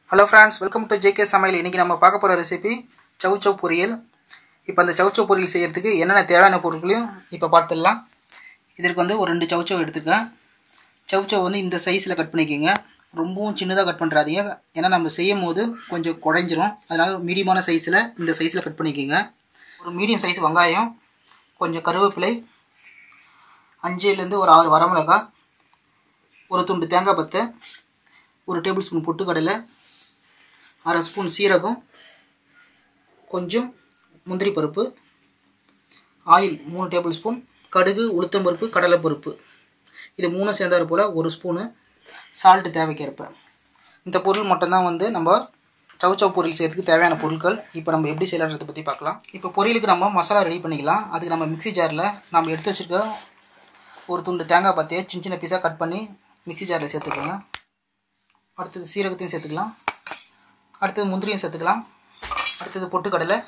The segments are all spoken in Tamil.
hello friends welcome to JK Samayal இன்றைக்கி நம்ம பார்க்க போகிற ரெசிபி சவு சவு பொரியல் இப்போ அந்த சவு சவு பொரியல் செய்யறதுக்கு என்னென்ன தேவையான பொருட்களையும் இப்போ பார்த்துடலாம் இதற்கு வந்து ஒரு ரெண்டு சவு சவு எடுத்துக்கேன் சவு சவு வந்து இந்த சைஸில் கட் பண்ணிக்கோங்க ரொம்பவும் சின்னதாக கட் பண்ணுறாதீங்க ஏன்னா நம்ம செய்யும் போது கொஞ்சம் குறைஞ்சிரும் அதனால் மீடியமான சைஸில் இந்த சைஸில் கட் பண்ணிக்கோங்க ஒரு மீடியம் சைஸ் வெங்காயம் கொஞ்சம் கருவேப்பிலை அஞ்சுலேருந்து ஒரு ஆறு வரமிளகாய் ஒரு துண்டு தேங்காய் பத்தை ஒரு டேபிள் ஸ்பூன் பொட்டுக்கடலை அரை ஸ்பூன் சீரகம் கொஞ்சம் முந்திரி பருப்பு ஆயில் மூணு டேபிள் ஸ்பூன் கடுகு உளுத்தம்பருப்பு கடலைப்பருப்பு இது மூணு சேர்ந்தாறு போல் ஒரு ஸ்பூனு சால்ட்டு தேவைக்கேற்ப இந்த பொருள் மட்டும்தான் வந்து நம்ம சவுச்சவ் பொரியல் செய்யறதுக்கு தேவையான பொருட்கள் இப்போ நம்ம எப்படி செய்யலான்றதை பற்றி பார்க்கலாம் இப்போ பொரியலுக்கு நம்ம மசாலா ரெடி பண்ணிக்கலாம் அதுக்கு நம்ம மிக்ஸி ஜாரில் நம்ம எடுத்து வச்சுருக்க ஒரு துண்டு தேங்காய் பத்தையை சின்ன சின்ன பீஸாக கட் பண்ணி மிக்ஸி ஜாரில் சேர்த்துக்கலாம் அடுத்தது சீரகத்தையும் சேர்த்துக்கலாம் அடுத்தது முந்திரியும் சேர்த்துக்கலாம் அடுத்தது பொட்டுக்கடலை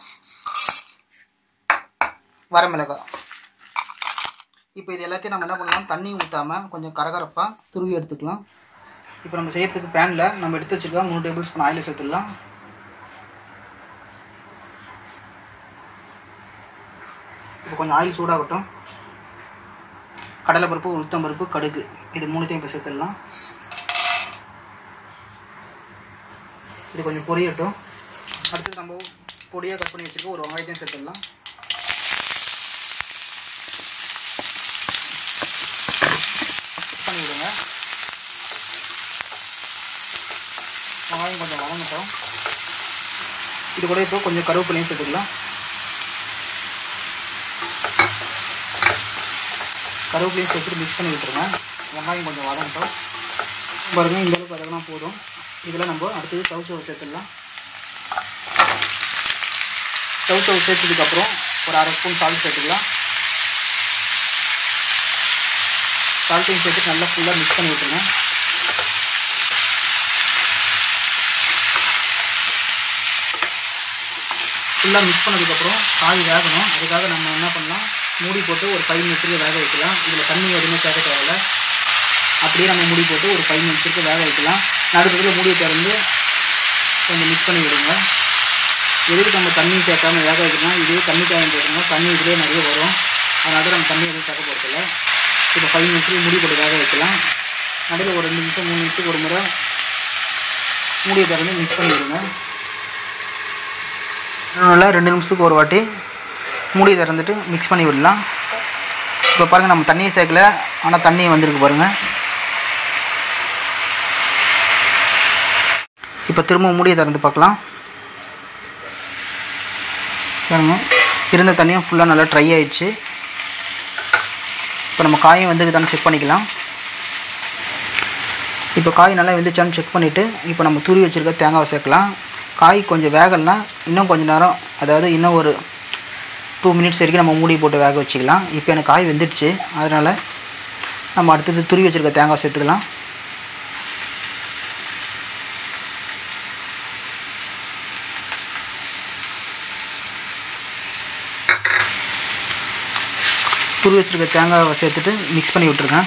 வரமிளகாய் இப்போ இது எல்லாத்தையும் நம்ம என்ன பண்ணலாம் தண்ணி ஊற்றாமல் கொஞ்சம் கரகரப்பாக துருவி எடுத்துக்கலாம் இப்போ நம்ம செய்யறதுக்கு பேனில் நம்ம எடுத்து வச்சுருக்கோம் மூணு டேபிள் ஸ்பூன் ஆயிலை சேர்த்துக்கலாம் இப்போ கொஞ்சம் ஆயில் சூடாகட்டும் கடலைப்பருப்பு உளுத்தம்பருப்பு கடுகு இது மூணுத்தையும் இப்போ சேர்த்துடலாம் இது கொஞ்சம் பொரியட்டும் அடுத்து நம்ம பொடியாக கட் பண்ணி வச்சுருக்க ஒரு வெங்காயத்தையும் சேர்த்துடலாம் பண்ணி விடுங்க வெங்காயம் கொஞ்சம் வதங்கட்டும் இது கூட இப்போ கொஞ்சம் கருவேப்பிலையும் சேர்த்துக்கலாம் கருவேப்பிலையும் சேர்த்துட்டு மிக்ஸ் பண்ணி விட்டுருங்க வெங்காயம் கொஞ்சம் வதங்கட்டும் பாருங்கள் இந்த அளவுக்கு வதங்கினா போதும் இதில் நம்ம அடுத்தது சவுச்சவு சேர்த்துடலாம் சவுச்சவு சேர்த்ததுக்கப்புறம் ஒரு அரை ஸ்பூன் சால்ட் சேர்த்துக்கலாம் சால்ட்டையும் சேர்த்து நல்லா ஃபுல்லாக மிக்ஸ் பண்ணி விட்டுருங்க ஃபுல்லாக மிக்ஸ் பண்ணதுக்கப்புறம் காய் வேகணும் அதுக்காக நம்ம என்ன பண்ணலாம் மூடி போட்டு ஒரு ஃபைவ் மினிட்ஸுக்கு வேக வைக்கலாம் இதில் தண்ணி எதுவுமே சேர்க்க தேவையில்ல அப்படியே நம்ம மூடி போட்டு ஒரு ஃபைவ் மினிட்ஸுக்கு வேக வைக்கலாம் நடுப்பத்தில் மூடியை திறந்து கொஞ்சம் மிக்ஸ் பண்ணி விடுங்க எதுக்கு நம்ம தண்ணி சேர்க்காம வேக வைக்கணும் இதே தண்ணி காயம் போட்டுங்க தண்ணி இதிலே நிறைய வரும் அதனால நம்ம தண்ணி எதுவும் சேர்க்க போகிறதில்ல இப்போ ஃபைவ் மினிட்ஸுக்கு மூடி போட்டு வேக வைக்கலாம் நடுவில் ஒரு ரெண்டு நிமிஷம் மூணு நிமிஷத்துக்கு ஒரு முறை மூடியை திறந்து மிக்ஸ் பண்ணி விடுங்க நல்லா ரெண்டு நிமிஷத்துக்கு ஒரு வாட்டி மூடி திறந்துட்டு மிக்ஸ் பண்ணி விடலாம் இப்போ பாருங்கள் நம்ம தண்ணியை சேர்க்கல ஆனால் தண்ணி வந்திருக்கு பாருங்கள் இப்போ திரும்ப மூடியை திறந்து பார்க்கலாம் பாருங்க இருந்த தண்ணியும் ஃபுல்லாக நல்லா ட்ரை ஆயிடுச்சு இப்போ நம்ம காயும் வெந்துக்குதான்னு செக் பண்ணிக்கலாம் இப்போ காய் நல்லா வெந்துச்சான்னு செக் பண்ணிவிட்டு இப்போ நம்ம துருவி வச்சுருக்க தேங்காவை சேர்க்கலாம் காய் கொஞ்சம் வேகலைனா இன்னும் கொஞ்சம் நேரம் அதாவது இன்னும் ஒரு டூ மினிட்ஸ் வரைக்கும் நம்ம மூடி போட்டு வேக வச்சுக்கலாம் இப்போ எனக்கு காய் வெந்துடுச்சு அதனால் நம்ம அடுத்தது துருவி வச்சுருக்க தேங்காய் சேர்த்துக்கலாம் துருவி வச்சுருக்க தேங்காவை சேர்த்துட்டு மிக்ஸ் பண்ணி விட்ருங்க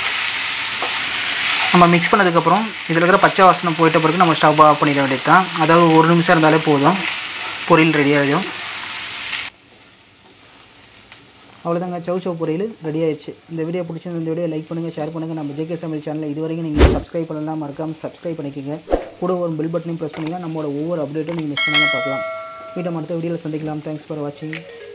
நம்ம மிக்ஸ் பண்ணதுக்கப்புறம் இதில் இருக்கிற பச்சை வாசனை போயிட்ட பிறகு நம்ம ஸ்டவ் ஆஃப் பண்ணிட வேண்டியது தான் அதாவது ஒரு நிமிஷம் இருந்தாலே போதும் பொரியல் ரெடி ஆகிடும் அவ்வளோதாங்க சவு சவு பொரியல் ரெடி ஆயிடுச்சு இந்த வீடியோ பிடிச்சிருந்த இந்த வீடியோ லைக் பண்ணுங்கள் ஷேர் பண்ணுங்கள் நம்ம ஜேகே சமையல் சேனலில் இது வரைக்கும் நீங்கள் சப்ஸ்கிரைப் பண்ணலாம் மறக்காமல் சப்ஸ்கிரைப் பண்ணிக்கோங்க கூட ஒரு பில் பட்டனையும் ப்ரெஸ் பண்ணிங்கன்னா நம்மளோட ஒவ்வொரு அப்டேட்டும் நீங்கள் மிஸ் பண்ணாமல் பார்க்கலாம் வீட்டை அடுத்த வீடியோவில் சந்திக்கலாம் தேங்க்ஸ் ஃபார் வாட்சிங்